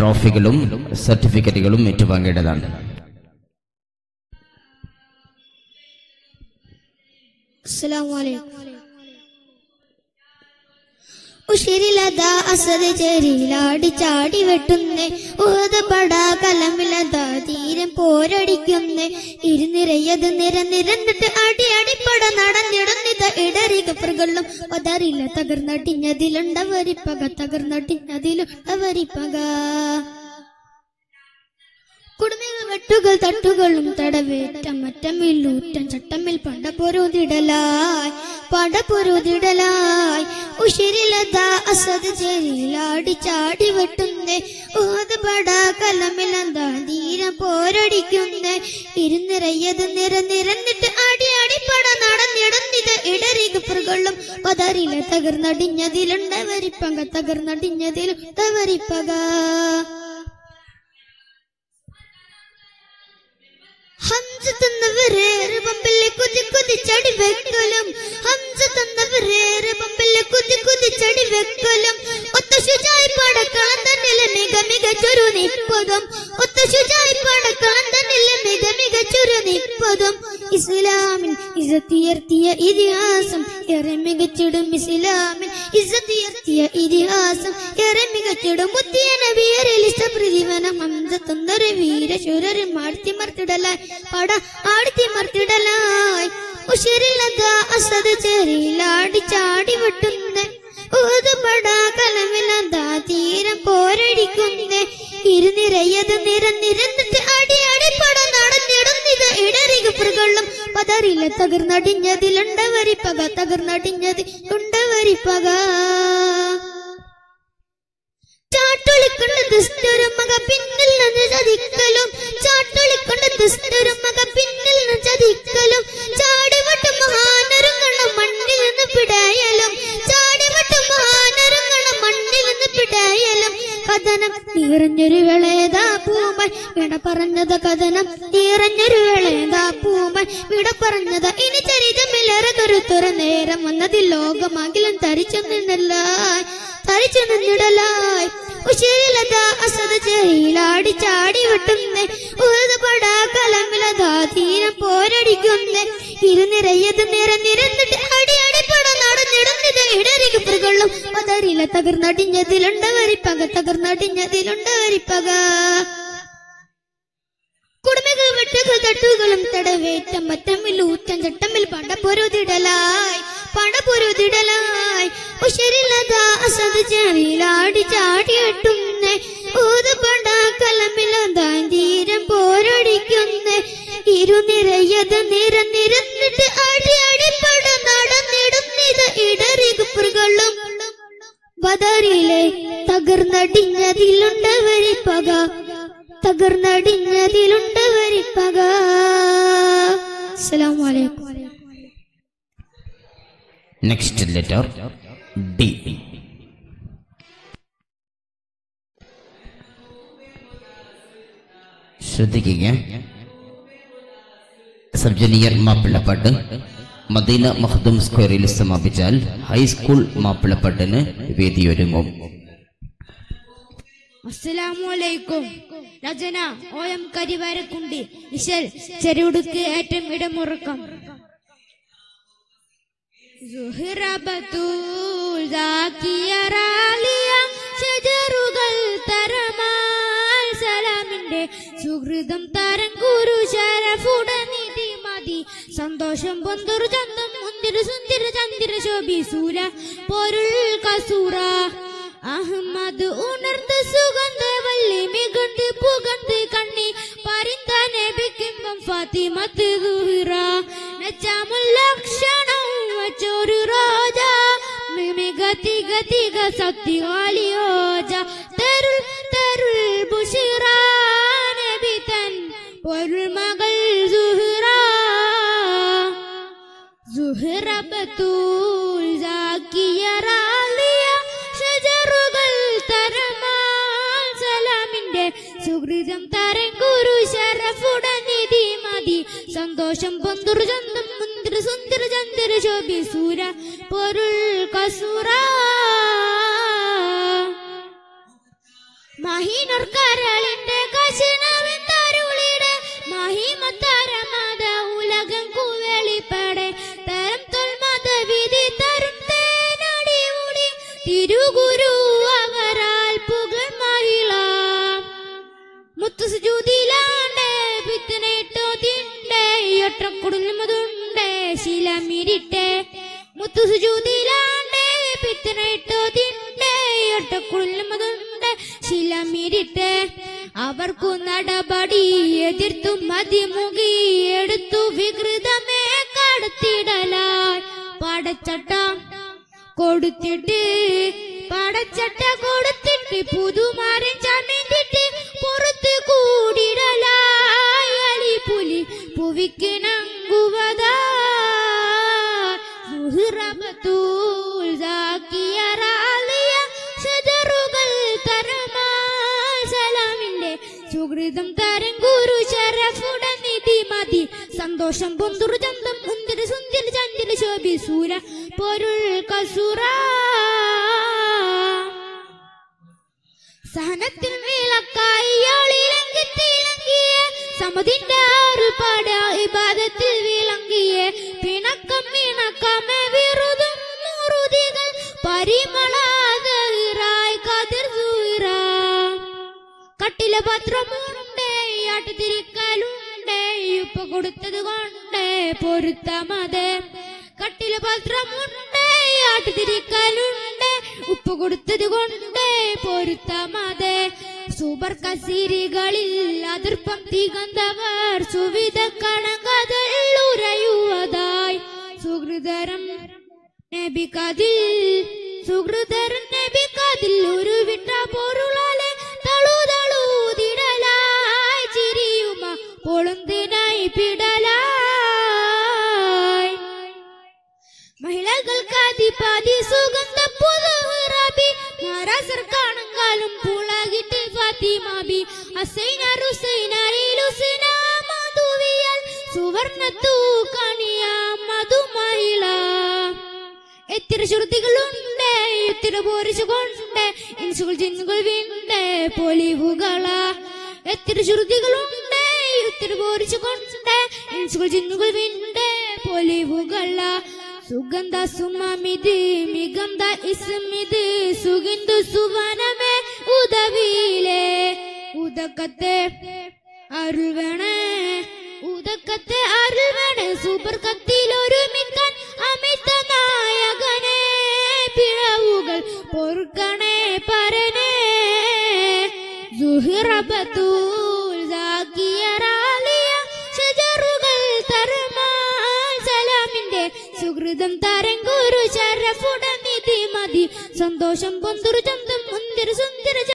ട്രോഫികളും സർട്ടിഫിക്കറ്റുകളും ഏറ്റുവാങ്ങേണ്ടതാണ് ഉഷിരിലതാ അസത് ചേരിയിലാടി ചാടി വെട്ടുന്നേ ഊത് പടാ കലമിലതാ തീരം പോരടിക്കുന്നേ ഇരുനിറയത് നിര നിരന്നിട്ട് അടി അടിപ്പട നടന്നിടുന്നിത ഇടറികപ്പുകളും പതറില്ല തകർന്നടിഞ്ഞതിലുണ്ടവരിപ്പക തകർന്നടിഞ്ഞതിലുണ്ടവരിപ്പക കുടുമികൾ വെട്ടുകൾ തട്ടുകളും തടവേറ്റം മറ്റമില്ലൂറ്റം ചട്ടമിൽ പടപൊരുതിടലായി പടപൊരുതിടലായി ഉഷിരിലതാ അസത് ചേരിയിലാടി ചാടി വെട്ടുന്നേ ഊത് പടാ കലമിലെന്താ ധീരം പോരടിക്കുന്നേ ഇരുനിറയത് നിര നിരന്നിട്ട് അടി അടിപ്പട നടന്നിടുന്നിത് ഇടറികപ്പുകളും പതറില്ല തകർന്നടിഞ്ഞതിലുണ്ടവരിപ്പക തകർന്നടിഞ്ഞതിലുണ്ടവരിപ്പക ഹംസ തന്നവരേറെ പമ്പിലെ കുതി കുതി ചടി വെക്കലും ഹംസ തന്നവരേറെ പമ്പിലെ കുതി കുതി ചടി വെക്കലും ഒത്ത ശുചായി പടക്കളം തന്നിലെ മിക മികച്ചൊരു നിപ്പതും ഒത്ത ശുചായി പടക്കളം തന്നിലെ മിക മികച്ചൊരു നിപ്പതും ഇസ്ലാമിൻ ഇസത്തിയർത്തിയ ഇതിഹാസം ഏറെ മികച്ചിടും ഇസ്ലാമിൻ ഇസത്തിയർത്തിയ ഇതിഹാസം ഏറെ മികച്ചിടും മുത്തിയ നബിയരിൽ ഇഷ്ടപ്രതിവനം ഹംസ തന്നൊരു വീരശൂരരും മാറ്റി മർത്തിടലായി പട ആടുത്തി മർത്തിടലായി ഉഷിരിലതാ അസത് ചേരിയിലാടി ചാടി വെട്ടുന്നേ ഊതുപട കലമിലതാ തീരം പോരടിക്കുന്നേ ഇരുനിറയത് നിര നിരന്നിട്ട് അടി അടിപ്പട നടന്നിടുന്നിത് ഇടറികപ്പുകളും പതറില്ല തകർന്നടിഞ്ഞതിലുണ്ടവരിപ്പക തകർന്നടിഞ്ഞത് ഉണ്ടവരിപ്പക ചാട്ടൊളിക്കൊണ്ട് ദുഷ്ടരും മക പിന്നിൽ നിന്ന് ചതിക്കലും ചാട്ടൊളിക്കൊണ്ട് ദുഷ്ടരും മക പിന്നിൽ നിന്ന് ചതിക്കലും ചാടിവട്ട് മഹാനരങ്ങളും മണ്ണിൽ നിന്ന് പിടയലും ചാടിവട്ട് മഹാനരങ്ങളും മണ്ണിൽ നിന്ന് പിടയലും കഥനം നിറഞ്ഞൊരു വേളേതാ പൂമൻ വിട പറഞ്ഞത് കഥനം നിറഞ്ഞൊരു വേളേതാ പൂമൻ വിട പറഞ്ഞത് ഇനി ചരിതമിലേറതൊരു തുറ നേരം വന്നതിൽ ലോകമാകിലും തരിച്ചു നിന്നല്ല തരിച്ചു നിന്നിടലായി ഉശിരിലതാ അസത ചേരിയിലാടി ചാടി വെട്ടുന്നേ ഊതുപടാ കലമിലതാ തീരം പോരടിക്കുന്നേ ഇരുനിറയത് നിര നിരന്നിട്ട് അടി അടിപ്പട നടന്നിടുന്നത് ഇടറികപ്പുകളും പതറില്ല തകർന്നടിഞ്ഞതിലുണ്ടവരിപ്പക തകർന്നടിഞ്ഞതിലുണ്ടവരിപ്പക കുടുംബകൾ വെട്ടുകൾ തട്ടുകളും തടവേറ്റം മറ്റമിൽ ഊറ്റം ചട്ടമിൽ പടപൊരുതിടലായി പടപൊരുതിടലായി ഉശരിലതാ അസത് ചെറിയിലാടി ചാടിയെട്ടുന്നേ ഊതുപട കലമിലതാ തീരം പോരടിക്കുന്നേ ഇരുനിറയത് നിര നിരന്നിട്ട് അടി അടിപ്പട നടന്നിടുന്നിത് ഇടറികപ്പുകളും ബദറിലെ തകർന്നടിഞ്ഞതിലുണ്ടവരിപ്പക തകർന്നടിഞ്ഞതിലുണ്ടവരിപ്പക അസ്സലാമു അലൈക്കും നെക്സ്റ്റ് ലെറ്റർ ഡി ശ്രദ്ധിക്കുക സബ് ജൂനിയർ മാപ്പിളപ്പാട്ട് മദീന മഖ്ദൂം സ്ക്വയറിൽ സമാപിച്ചാൽ ഹൈസ്കൂൾ മാപ്പിളപ്പാട്ടിന് വേദിയൊരുങ്ങും അസ്സലാമലൈക്കും രചന ഒ എം കരിവാരക്കുണ്ടി ഇശൽ ചെറുടുക്ക് ഏറ്റം ഇടമുറക്കം സുഹ്റബത്തൂൽ ദാക്കിയ റാലിയ ഷജറുകൾ തരമാൽ സലാമിന്റെ സുഹൃതം തരം കുരു ശരഫുടനിധി മതി സന്തോഷം പൊന്തുറു ചന്തം മുന്തിരു സുന്ദര ചന്ദ്ര ശോഭി സൂര പൊരുൾ കസൂറ അഹമ്മദ് ഉണർந்து സുഗന്ധ വല്ലി മികണ്ട് പുകണ്ട് കണ്ണി പരിന്ത നബിക്കുമ്പം ഫാത്തിമത്ത് ദുഹിറ നച്ചാമുൽ ലക്ഷണം വച്ചൊരു റോജ മിമിക തിക തിക സത്യവാലിയോജ തരുൾ തരുൾ ബുഷിറ നബി തൻ പൊരുൾ മകൾ സുഹിറ സുഹിറ ബത്തൂൽ ജാക്കിയ റാലിയ ഷജറുകൾ തരമാൽ സലാമിന്റെ സുഹൃതം തരം കുരു ശരഫുടനിധി മതി സന്തോഷം പൊന്തുറു ചന്തം മുന്തിര സുന്ദര ചന്ദ്ര ശോഭി സൂര പൊരുൾ കസൂറ മഹീനർ കരളിന്റെ കശിനവിന്തരുളിടെ മഹിമത്തരമത ഉലകം കുവെളിപ്പടെ തരം തൊൽമത വിധി തരും തേനടി ഉടി തിരുഗുരു അവരാൽ പുകൾ മഹിള മുത്തുസുജൂതിലാണ്ട് വിത്തനയിട്ടോ തിണ്ടേ ഒട്ടക്കുടലുമതുണ്ടേ ശിലമിരിട്ടെ മുത്തുസുജൂതിലാണ്ട് വിത്തനയിട്ടോ തിണ്ടേ ഒട്ടക്കുടലുമതുണ്ട് ശിലമിരിട്ടെ അവർക്കു നടപടി എതിർത്തു മതിമുകി എടുത്തു വികൃതമേ കടത്തിടലായി പടച്ചട്ടം കൊടുത്തിട്ട് പടച്ചട്ട കൊടുത്തിട്ട് പുതുമാരൻ ചമഞ്ഞിട്ട് പുറത്ത് കൂടിടലായി അലിപുലി പുവിക്ക് നങ്കുവതാ സുഹൃബത്തൂൽ സാക്കിയ റാലിയ ഷജറുകൾ തരമാൽ സലാമിന്റെ സുഹൃതം തരം ഗുരു ശരഫുടൻ നിധി മതി സന്തോഷം പൊന്തുറുചന്തം മുന്തിരി സുന്ദരി ചന്ദിരി ശോഭി സൂര പൊരുൾ കസുറ സഹനത്തിൽ വിളക്കായി യാളിലങ്കിത്തിലങ്കിയ സമതിന്റെ ആറുപാട ഇബാദത്തിൽ വിളങ്ങിയ പിണക്കം ഇണക്കമേ വിറുതും മുറുതികൾ പരിമളാതായി കതിർ സൂറ കട്ടില പാത്രമുണ്ടേ ആട്ടുതിരിക്കലുണ്ടേ ഉപ്പ കൊടുത്തത് കൊണ്ടേ പൊരുത്തമത് കട്ടില പാത്രമുണ്ടേ ആട്ടുതിരിക്കലുണ്ടേ ഉപ്പ് കൊടുത്തത് കൊണ്ടേ പൊരുത്തമത് സൂപ്പർ കസീരികളിൽ അതിർപ്പം തികന്തവർ സുവിധ കണങ്കതൾ ഉറയുവതായി സുഹൃതരം നബിക്കതിൽ സുഹൃതരൻ നബിക്കതിൽ ഒരു വിട്ട പൊരുളാലെ തളു തളൂതിടലായി ചിരിയുമ പൊളുന്തിനായി പിടലായി മഹിളകൾക്ക് അതിപാതി സുഗന്ധ പുതുറബി മാറാസർ കാണങ്കാലും പുളകിട്ട് ഫാത്തിമാബി അസൈന റുസൈന ലുസൈന മധുവിയാൽ സുവർണ തൂക്കണിയ മധുമഹിള എത്തിര ശ്രുതികളുണ്ട് എത്തിര പോരിച്ചുകൊണ്ട് ഇൻസുകൾ ചിന്നുകൾ വീണ്ട് പൊലിവുകള എത്തിര ശ്രുതികളുണ്ട് എത്തിര പോരിച്ചുകൊണ്ട് ഇൻസുകൾ ചിന്നുകൾ വീണ്ട് പൊലിവുകള സുഗന്ധ സുമമിത് മികന്ത ഇസ്മിത് സുഗന്ധു സുവനമേ ഉദവിയിലെ ഉദക്കത്തെ അരുൾവേണേ ഉദക്കത്തെ അരുൾവേണേ സൂപ്പർ കത്തിൽ ഒരുമിക്കാൻ അമിത നായകനെ പിഴവുകൾ പൊറുക്കണേ പരനേ സുഹിറബത്തൂൽ സാക്കിയ റാലിയ ഷജറുകൾ തരമാൽ സലാമിന്റെ സുഹൃതം തരം ഗുരു ശരഫുട നിധി മതി സന്തോഷം പൊന്തുരു ചന്തം മുന്തിരി സുന്ദര